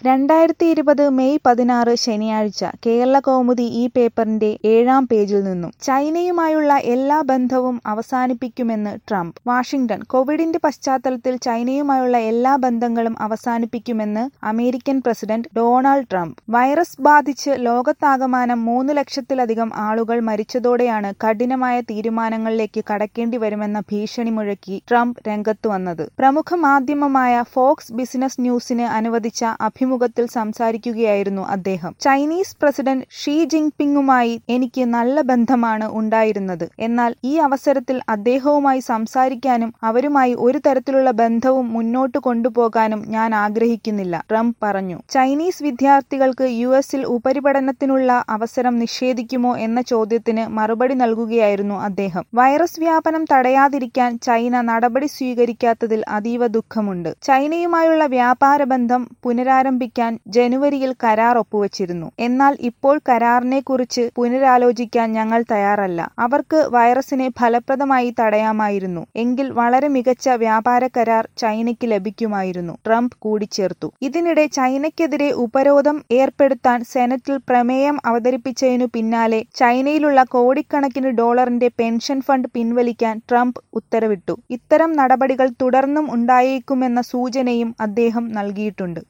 രണ്ടായിരത്തി ഇരുപത് മെയ് പതിനാറ് ശനിയാഴ്ച കേരളകൗമുദി ഈ പേപ്പറിന്റെ ഏഴാം പേജിൽ നിന്നും ചൈനയുമായുള്ള എല്ലാ ബന്ധവും അവസാനിപ്പിക്കുമെന്ന് ട്രംപ് വാഷിംഗ്ടൺ കോവിഡിന്റെ പശ്ചാത്തലത്തിൽ ചൈനയുമായുള്ള എല്ലാ ബന്ധങ്ങളും അവസാനിപ്പിക്കുമെന്ന് American president Donald Trump virus ബാധിച്ച് ലോകത്താകമാനം മൂന്ന് ലക്ഷത്തിലധികം ആളുകൾ മരിച്ചതോടെയാണ് കഠിനമായ തീരുമാനങ്ങളിലേക്ക് കടക്കേണ്ടി വരുമെന്ന ഭീഷണി മുഴക്കി ട്രംപ് രംഗത്തു വന്നത് പ്രമുഖ മാധ്യമമായ ഫോക്സ് ബിസിനസ് ന്യൂസിന് അനുവദിച്ച അഭിമുഖത്തിൽ സംസാരിക്കുകയായിരുന്നു അദ്ദേഹം ചൈനീസ് പ്രസിഡന്റ് ഷീ ജിൻപിങ്ങുമായി എനിക്ക് നല്ല ബന്ധമാണ് ഉണ്ടായിരുന്നത് എന്നാൽ ഈ അവസരത്തിൽ അദ്ദേഹവുമായി സംസാരിക്കാനും അവരുമായി ഒരു തരത്തിലുള്ള ബന്ധവും മുന്നോട്ട് കൊണ്ടുപോകാനും ഞാൻ ആഗ്രഹിക്കുന്നില്ല ട്രംപ് പറഞ്ഞു ചൈനീസ് വിദ്യാർത്ഥികൾക്ക് യു എസിൽ ഉപരിപഠനത്തിനുള്ള അവസരം നിഷേധിക്കുമോ എന്ന ചോദ്യത്തിന് മറുപടി നൽകുകയായിരുന്നു അദ്ദേഹം വൈറസ് വ്യാപനം തടയാതിരിക്കാൻ ചൈന നടപടി സ്വീകരിക്കാത്തതിൽ അതീവ ദുഃഖമുണ്ട് ചൈനയുമായുള്ള വ്യാപാര ബന്ധം പുനരാരംഭിക്കാൻ ജനുവരിയിൽ കരാർ ഒപ്പുവച്ചിരുന്നു എന്നാൽ ഇപ്പോൾ കരാറിനെ കുറിച്ച് പുനരാലോചിക്കാൻ ഞങ്ങൾ തയ്യാറല്ല അവർക്ക് വൈറസിനെ ഫലപ്രദമായി തടയാമായിരുന്നു എങ്കിൽ വളരെ മികച്ച വ്യാപാര കരാർ ചൈനയ്ക്ക് ലഭിക്കുമായിരുന്നു ട്രംപ് കൂട്ടിച്ചേർത്തു ഇതിനിടെ ചൈനയ്ക്കെതിരെ ഉപരോധം ഏർപ്പെടുത്താൻ സെനറ്റിൽ പ്രമേയം അവതരിപ്പിച്ചതിനു പിന്നാലെ ചൈനയിലുള്ള കോടിക്കണക്കിന് ഡോളറിന്റെ പെൻഷൻ ഫണ്ട് പിൻവലിക്കാൻ ട്രംപ് ഉത്തരവിട്ടു ഇത്തരം നടപടികൾ തുടർന്നും ഉണ്ടായേക്കുമെന്ന സൂചനയും അദ്ദേഹം നൽകിയിട്ടുണ്ട്